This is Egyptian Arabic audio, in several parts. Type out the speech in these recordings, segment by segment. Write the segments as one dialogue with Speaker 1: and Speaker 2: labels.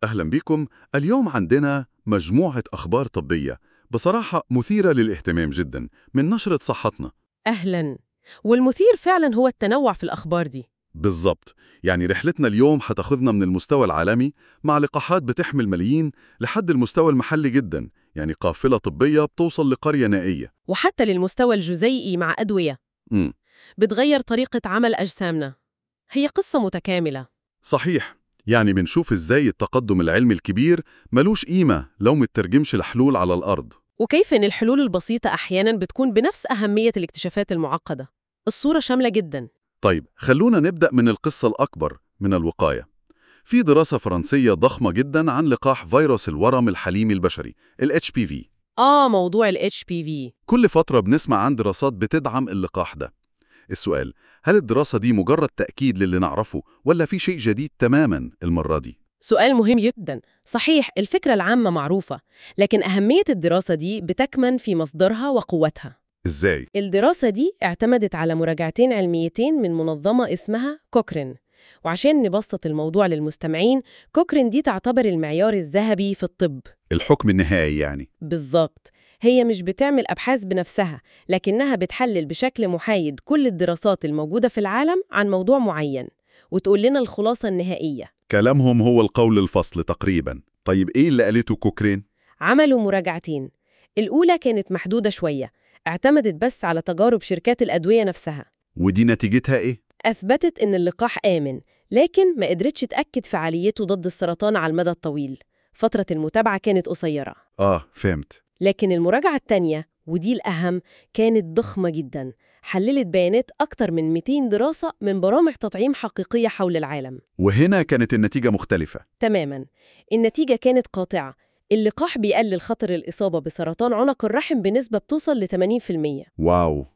Speaker 1: أهلا بكم اليوم عندنا مجموعة أخبار طبية بصراحة مثيرة للاهتمام جدا من نشرة صحتنا
Speaker 2: أهلاً والمثير فعلاً هو التنوع في الأخبار دي
Speaker 1: بالضبط يعني رحلتنا اليوم هتاخذنا من المستوى العالمي مع لقاحات بتحمل ملايين لحد المستوى المحلي جدا يعني قافلة طبية بتوصل لقرية نائية
Speaker 2: وحتى للمستوى الجزيئي مع أدوية
Speaker 1: امم
Speaker 2: بتغير طريقة عمل أجسامنا هي قصة متكاملة
Speaker 1: صحيح يعني بنشوف ازاي التقدم العلمي الكبير ملوش قيمة لو مترجمش لحلول على الأرض
Speaker 2: وكيف إن الحلول البسيطة أحياناً بتكون بنفس أهمية الاكتشافات المعقدة الصورة شاملة جداً
Speaker 1: طيب خلونا نبدأ من القصة الأكبر من الوقاية في دراسة فرنسية ضخمة جدا عن لقاح فيروس الورم الحليمي البشري ال HPV
Speaker 2: آه موضوع ال HPV
Speaker 1: كل فترة بنسمع عن دراسات بتدعم اللقاح ده السؤال هل الدراسة دي مجرد تأكيد للي نعرفه ولا في شيء جديد تماما المرة دي؟
Speaker 2: سؤال مهم جدا صحيح الفكرة العامة معروفة لكن أهمية الدراسة دي بتكمن في مصدرها وقوتها
Speaker 1: إزاي؟
Speaker 2: الدراسة دي اعتمدت على مراجعتين علميتين من منظمة اسمها كوكرين وعشان نبسط الموضوع للمستمعين كوكرين دي تعتبر المعيار الذهبي في الطب
Speaker 1: الحكم النهائي يعني
Speaker 2: بالظبط هي مش بتعمل أبحاث بنفسها لكنها بتحلل بشكل محايد كل الدراسات الموجودة في العالم عن موضوع معين وتقول لنا الخلاصة النهائية
Speaker 1: كلامهم هو القول الفصل تقريبا طيب إيه اللي قالته كوكرين؟
Speaker 2: عملوا مراجعتين الأولى كانت محدودة شوية اعتمدت بس على تجارب شركات الأدوية نفسها
Speaker 1: ودي نتيجتها إيه؟
Speaker 2: أثبتت إن اللقاح آمن لكن ما قدرتش تأكد فعاليته ضد السرطان على المدى الطويل فترة المتابعة كانت قصيرة
Speaker 1: آه فهمت
Speaker 2: لكن المراجعة التانية ودي الأهم كانت ضخمة جدا حللت بيانات أكتر من 200 دراسة من برامج تطعيم حقيقية حول العالم
Speaker 1: وهنا كانت النتيجة مختلفة
Speaker 2: تماما النتيجة كانت قاطعة اللقاح بيقلل خطر الإصابة بسرطان عنق الرحم بنسبة بتوصل ل 80%
Speaker 1: واو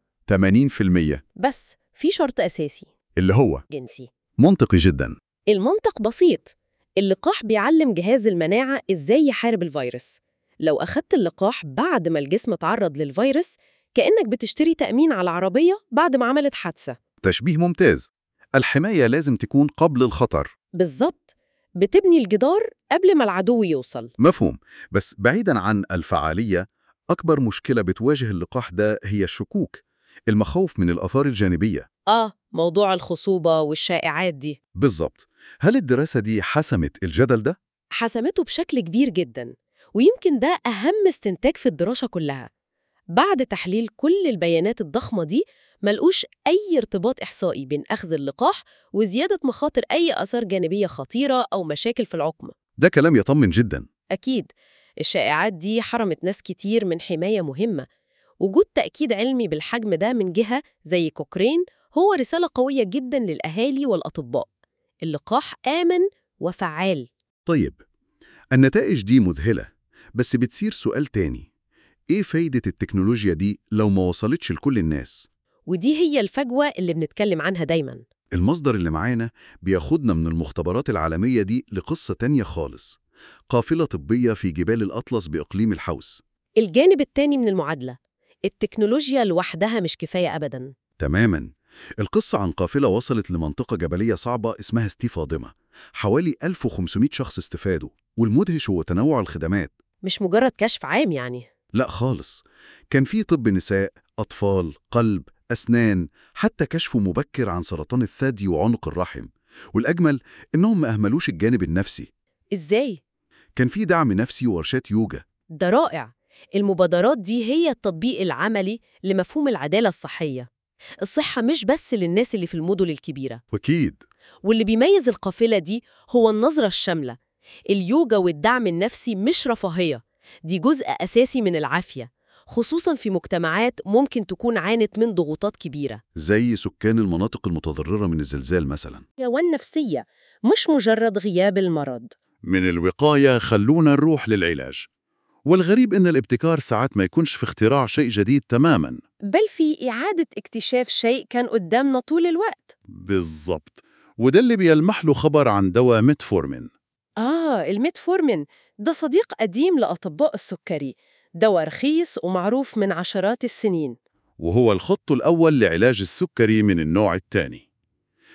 Speaker 1: 80%
Speaker 2: بس في شرط أساسي
Speaker 1: اللي هو
Speaker 2: جنسي
Speaker 1: منطقي جدا
Speaker 2: المنطق بسيط اللقاح بيعلم جهاز المناعة إزاي يحارب الفيروس لو أخدت اللقاح بعد ما الجسم تعرض للفيروس كأنك بتشتري تأمين على عربية بعد ما عملت حادثة
Speaker 1: تشبيه ممتاز الحماية لازم تكون قبل الخطر
Speaker 2: بالظبط بتبني الجدار قبل ما العدو يوصل
Speaker 1: مفهوم بس بعيدا عن الفعالية أكبر مشكلة بتواجه اللقاح ده هي الشكوك المخاوف من الآثار الجانبية
Speaker 2: آه موضوع الخصوبة والشائعات دي
Speaker 1: بالضبط هل الدراسة دي حسمت الجدل ده؟
Speaker 2: حسمته بشكل كبير جدا ويمكن ده أهم استنتاج في الدراسة كلها بعد تحليل كل البيانات الضخمة دي ملقوش أي ارتباط إحصائي بين أخذ اللقاح وزيادة مخاطر أي آثار جانبية خطيرة أو مشاكل في العقم
Speaker 1: ده كلام يطمن جدا
Speaker 2: أكيد الشائعات دي حرمت ناس كتير من حماية مهمة وجود تأكيد علمي بالحجم ده من جهة زي كوكرين هو رسالة قوية جدا للأهالي والأطباء اللقاح آمن وفعال
Speaker 1: طيب النتائج دي مذهلة بس بتصير سؤال تاني إيه فايدة التكنولوجيا دي لو ما وصلتش لكل الناس؟
Speaker 2: ودي هي الفجوة اللي بنتكلم عنها دايما
Speaker 1: المصدر اللي معانا بياخدنا من المختبرات العالمية دي لقصة تانية خالص قافلة طبية في جبال الأطلس بإقليم الحوس
Speaker 2: الجانب التاني من المعادلة التكنولوجيا لوحدها مش كفاية أبدا
Speaker 1: تماما القصة عن قافلة وصلت لمنطقة جبلية صعبة اسمها ستيفاضمة حوالي 1500 شخص استفادوا والمدهش هو تنوع الخدمات
Speaker 2: مش مجرد كشف عام يعني
Speaker 1: لا خالص كان في طب نساء أطفال قلب أسنان حتى كشف مبكر عن سرطان الثدي وعنق الرحم والأجمل إنهم ما أهملوش الجانب النفسي
Speaker 2: إزاي؟
Speaker 1: كان في دعم نفسي وورشات يوجا
Speaker 2: ده رائع المبادرات دي هي التطبيق العملي لمفهوم العدالة الصحية الصحة مش بس للناس اللي في المدن الكبيرة
Speaker 1: وأكيد
Speaker 2: واللي بيميز القافلة دي هو النظرة الشاملة اليوجا والدعم النفسي مش رفاهية دي جزء أساسي من العافية خصوصا في مجتمعات ممكن تكون عانت من ضغوطات كبيرة
Speaker 1: زي سكان المناطق المتضررة من الزلزال مثلا
Speaker 2: والنفسية مش مجرد غياب المرض
Speaker 3: من الوقاية خلونا نروح للعلاج والغريب إن الابتكار ساعات ما يكونش في اختراع شيء جديد تماماً
Speaker 2: بل في إعادة اكتشاف شيء كان قدامنا طول الوقت
Speaker 3: بالضبط وده اللي بيلمح له خبر عن دواء ميتفورمين
Speaker 2: آه الميتفورمين ده صديق قديم لأطباء السكري دواء رخيص ومعروف من عشرات السنين
Speaker 3: وهو الخط الأول لعلاج السكري من النوع الثاني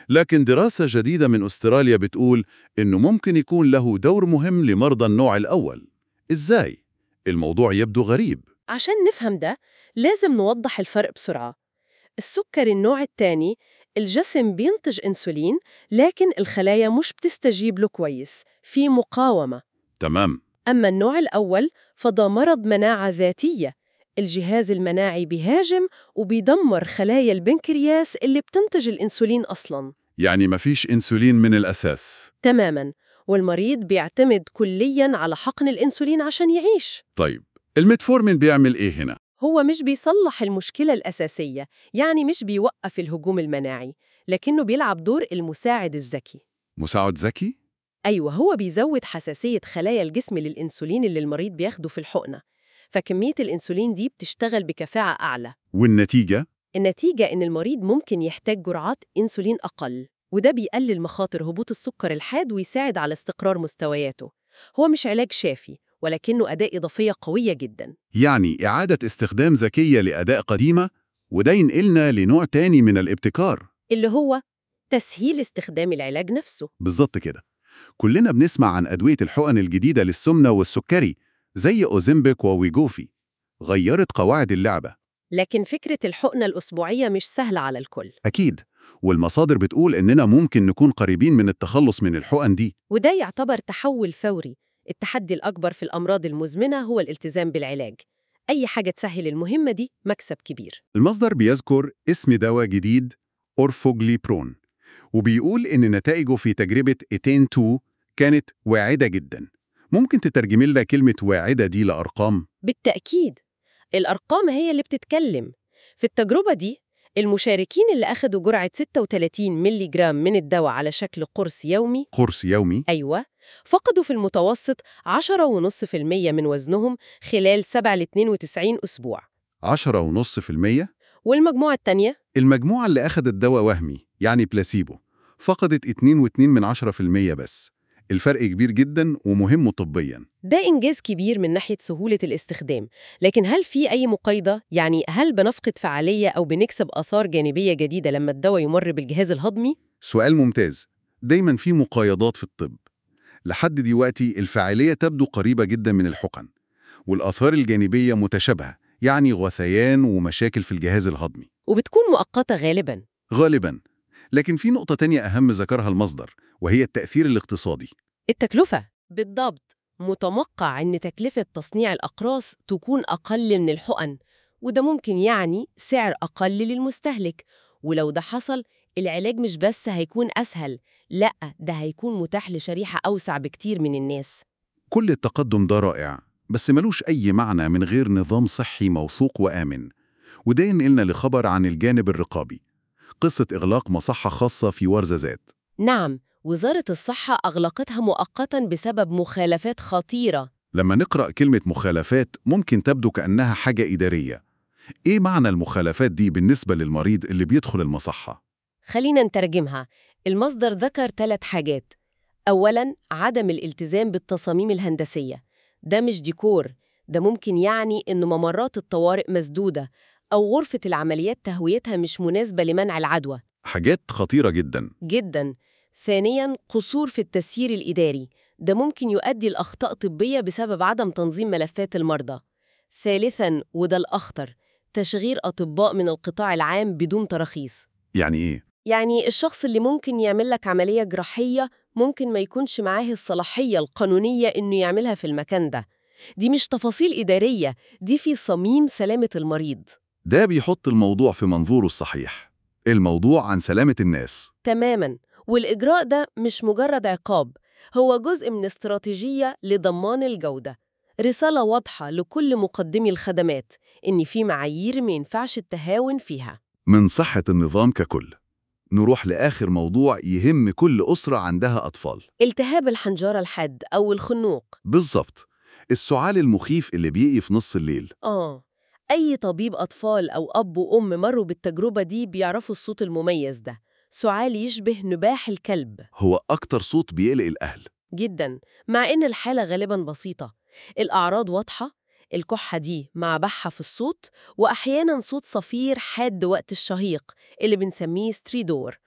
Speaker 3: لكن دراسة جديدة من أستراليا بتقول إنه ممكن يكون له دور مهم لمرضى النوع الأول إزاي؟ الموضوع يبدو غريب
Speaker 2: عشان نفهم ده لازم نوضح الفرق بسرعة السكر النوع الثاني الجسم بينتج أنسولين لكن الخلايا مش بتستجيب له كويس في مقاومة
Speaker 3: تمام
Speaker 2: أما النوع الأول فده مرض مناعة ذاتية الجهاز المناعي بيهاجم وبيدمر خلايا البنكرياس اللي بتنتج الأنسولين أصلاً
Speaker 3: يعني مفيش إنسولين من الأساس
Speaker 2: تماماً والمريض بيعتمد كلياً على حقن الأنسولين عشان يعيش
Speaker 3: طيب الميتفورمين بيعمل إيه هنا؟
Speaker 2: هو مش بيصلح المشكلة الأساسية يعني مش بيوقف الهجوم المناعي لكنه بيلعب دور المساعد الذكي
Speaker 3: مساعد ذكي؟
Speaker 2: أيوة هو بيزود حساسية خلايا الجسم للإنسولين اللي المريض بياخده في الحقنة فكمية الإنسولين دي بتشتغل بكفاءة أعلى
Speaker 3: والنتيجة؟
Speaker 2: النتيجة إن المريض ممكن يحتاج جرعات إنسولين أقل وده بيقلل مخاطر هبوط السكر الحاد ويساعد على استقرار مستوياته هو مش علاج شافي ولكنه أداة إضافية قوية جداً
Speaker 3: يعني إعادة استخدام ذكية لأداء قديمة وده ينقلنا لنوع تاني من الابتكار
Speaker 2: اللي هو تسهيل استخدام العلاج نفسه
Speaker 3: بالظبط كده كلنا بنسمع عن أدوية الحقن الجديدة للسمنة والسكري زي أوزمبيك وويجوفي غيرت قواعد اللعبة
Speaker 2: لكن فكرة الحقنة الأسبوعية مش سهلة على الكل
Speaker 3: أكيد والمصادر بتقول إننا ممكن نكون قريبين من التخلص من الحقن دي
Speaker 2: وده يعتبر تحول فوري التحدي الأكبر في الأمراض المزمنة هو الالتزام بالعلاج أي حاجة تسهل المهمة دي مكسب كبير
Speaker 3: المصدر بيذكر اسم دواء جديد أورفوجليبرون وبيقول إن نتائجه في تجربة إيتين 2 كانت واعدة جدا ممكن تترجمي لنا كلمة واعدة دي لأرقام؟
Speaker 2: بالتأكيد الأرقام هي اللي بتتكلم في التجربة دي المشاركين اللي أخدوا جرعة 36 ملي جرام من الدواء على شكل قرص يومي
Speaker 3: قرص يومي
Speaker 2: أيوة فقدوا في المتوسط 10.5% من وزنهم خلال 7 ل 92 أسبوع
Speaker 3: عشرة ونص في المية
Speaker 2: والمجموعة التانية
Speaker 3: المجموعة اللي أخدت دواء وهمي يعني بلاسيبو فقدت 2.2 من عشرة في المية بس الفرق كبير جدا ومهم طبيا
Speaker 2: ده إنجاز كبير من ناحية سهولة الاستخدام لكن هل في أي مقايضة؟ يعني هل بنفقد فعالية أو بنكسب آثار جانبية جديدة لما الدواء يمر بالجهاز الهضمي؟
Speaker 3: سؤال ممتاز دايما في مقايضات في الطب لحد دلوقتي الفاعلية تبدو قريبة جدا من الحقن والآثار الجانبية متشابهة يعني غثيان ومشاكل في الجهاز الهضمي
Speaker 2: وبتكون مؤقتة غالباً
Speaker 3: غالبا لكن في نقطة تانية أهم ذكرها المصدر وهي التأثير الاقتصادي
Speaker 2: التكلفة بالضبط متوقع إن تكلفة تصنيع الأقراص تكون أقل من الحقن وده ممكن يعني سعر أقل للمستهلك ولو ده حصل العلاج مش بس هيكون أسهل لأ ده هيكون متاح لشريحة أوسع بكتير من الناس
Speaker 3: كل التقدم ده رائع بس ملوش أي معنى من غير نظام صحي موثوق وآمن وده ينقلنا لخبر عن الجانب الرقابي قصة إغلاق مصحة خاصة في ورزازات
Speaker 2: نعم وزارة الصحة أغلقتها مؤقتاً بسبب مخالفات خطيرة
Speaker 3: لما نقرأ كلمة مخالفات ممكن تبدو كأنها حاجة إدارية إيه معنى المخالفات دي بالنسبة للمريض اللي بيدخل المصحة؟
Speaker 2: خلينا نترجمها المصدر ذكر ثلاث حاجات أولاً عدم الالتزام بالتصاميم الهندسية ده مش ديكور ده ممكن يعني إن ممرات الطوارئ مسدودة أو غرفة العمليات تهويتها مش مناسبة لمنع العدوى
Speaker 3: حاجات خطيرة جدا
Speaker 2: جداً ثانياً قصور في التسيير الإداري ده ممكن يؤدي لأخطاء طبية بسبب عدم تنظيم ملفات المرضى ثالثاً وده الأخطر تشغيل أطباء من القطاع العام بدون تراخيص
Speaker 3: يعني إيه؟
Speaker 2: يعني الشخص اللي ممكن يعمل لك عملية جراحية ممكن ما يكونش معاه الصلاحية القانونية إنه يعملها في المكان ده دي مش تفاصيل إدارية دي في صميم سلامة المريض
Speaker 3: ده بيحط الموضوع في منظوره الصحيح الموضوع عن سلامة الناس
Speaker 2: تماماً والإجراء ده مش مجرد عقاب هو جزء من استراتيجية لضمان الجودة رسالة واضحة لكل مقدمي الخدمات إن في معايير ما ينفعش التهاون فيها
Speaker 3: من صحة النظام ككل نروح لآخر موضوع يهم كل أسرة عندها أطفال
Speaker 2: التهاب الحنجرة الحاد أو الخنوق
Speaker 3: بالظبط السعال المخيف اللي بيجي في نص الليل
Speaker 2: آه أي طبيب أطفال أو أب وأم مروا بالتجربة دي بيعرفوا الصوت المميز ده سعال يشبه نباح الكلب
Speaker 3: هو أكتر صوت بيقلق الأهل
Speaker 2: جدا مع إن الحالة غالبا بسيطة الأعراض واضحة الكحة دي مع بحة في الصوت وأحيانا صوت صفير حاد وقت الشهيق اللي بنسميه ستريدور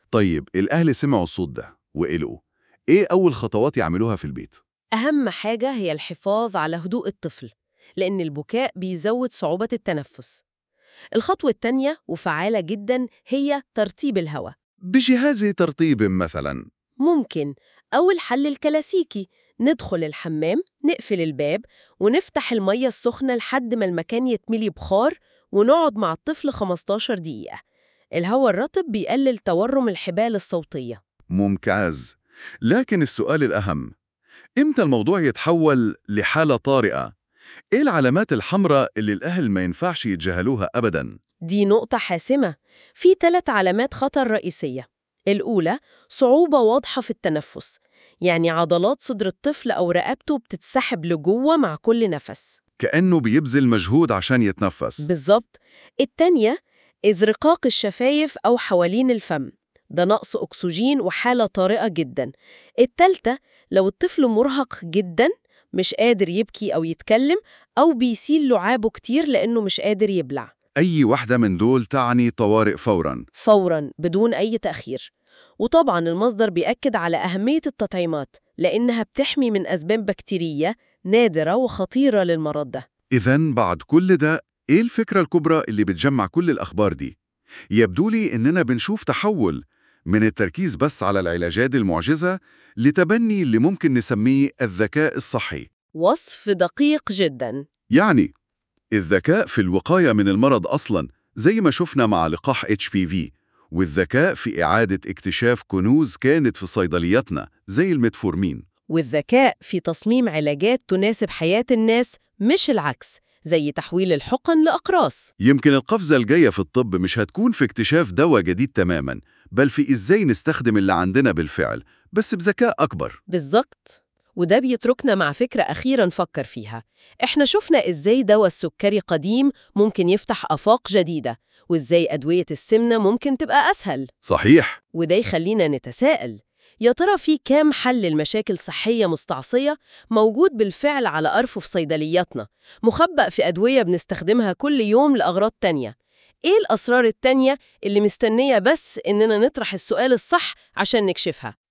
Speaker 3: طيب الأهل سمعوا الصوت ده وقلقوا إيه أول خطوات يعملوها في البيت؟
Speaker 2: أهم حاجة هي الحفاظ على هدوء الطفل لأن البكاء بيزود صعوبة التنفس الخطوة التانية وفعالة جدا هي ترطيب الهواء
Speaker 3: بجهاز ترطيب مثلا
Speaker 2: ممكن أو الحل الكلاسيكي ندخل الحمام نقفل الباب ونفتح المية السخنة لحد ما المكان يتملي بخار ونقعد مع الطفل 15 دقيقة الهواء الرطب بيقلل تورم الحبال الصوتية
Speaker 3: ممتاز لكن السؤال الأهم إمتى الموضوع يتحول لحالة طارئة؟ إيه العلامات الحمراء اللي الأهل ما ينفعش يتجاهلوها أبداً؟
Speaker 2: دي نقطة حاسمة في ثلاث علامات خطر رئيسية الأولى صعوبة واضحة في التنفس يعني عضلات صدر الطفل أو رقبته بتتسحب لجوه مع كل نفس
Speaker 3: كأنه بيبذل مجهود عشان يتنفس
Speaker 2: بالظبط التانية إزرقاق الشفايف أو حوالين الفم ده نقص أكسجين وحالة طارئة جدا التالتة لو الطفل مرهق جدا مش قادر يبكي أو يتكلم أو بيسيل لعابه كتير لأنه مش قادر يبلع
Speaker 3: أي واحدة من دول تعني طوارئ فوراً
Speaker 2: فوراً بدون أي تأخير وطبعاً المصدر بيأكد على أهمية التطعيمات لأنها بتحمي من أسباب بكتيرية نادرة وخطيرة للمرض ده
Speaker 3: إذا بعد كل ده إيه الفكرة الكبرى اللي بتجمع كل الأخبار دي؟ يبدو لي إننا بنشوف تحول من التركيز بس على العلاجات المعجزة لتبني اللي ممكن نسميه الذكاء الصحي
Speaker 2: وصف دقيق جداً
Speaker 3: يعني الذكاء في الوقاية من المرض أصلاً زي ما شفنا مع لقاح HPV والذكاء في إعادة اكتشاف كنوز كانت في صيدلياتنا زي الميتفورمين
Speaker 2: والذكاء في تصميم علاجات تناسب حياة الناس مش العكس زي تحويل الحقن لأقراص
Speaker 3: يمكن القفزة الجاية في الطب مش هتكون في اكتشاف دواء جديد تماماً بل في إزاي نستخدم اللي عندنا بالفعل بس بذكاء أكبر
Speaker 2: بالظبط وده بيتركنا مع فكرة أخيرة نفكر فيها إحنا شفنا إزاي دواء السكري قديم ممكن يفتح آفاق جديدة وإزاي أدوية السمنة ممكن تبقى أسهل
Speaker 3: صحيح
Speaker 2: وده يخلينا نتساءل يا ترى في كام حل لمشاكل صحية مستعصية موجود بالفعل على أرفف صيدلياتنا مخبأ في أدوية بنستخدمها كل يوم لأغراض تانية إيه الأسرار التانية اللي مستنية بس إننا نطرح السؤال الصح عشان نكشفها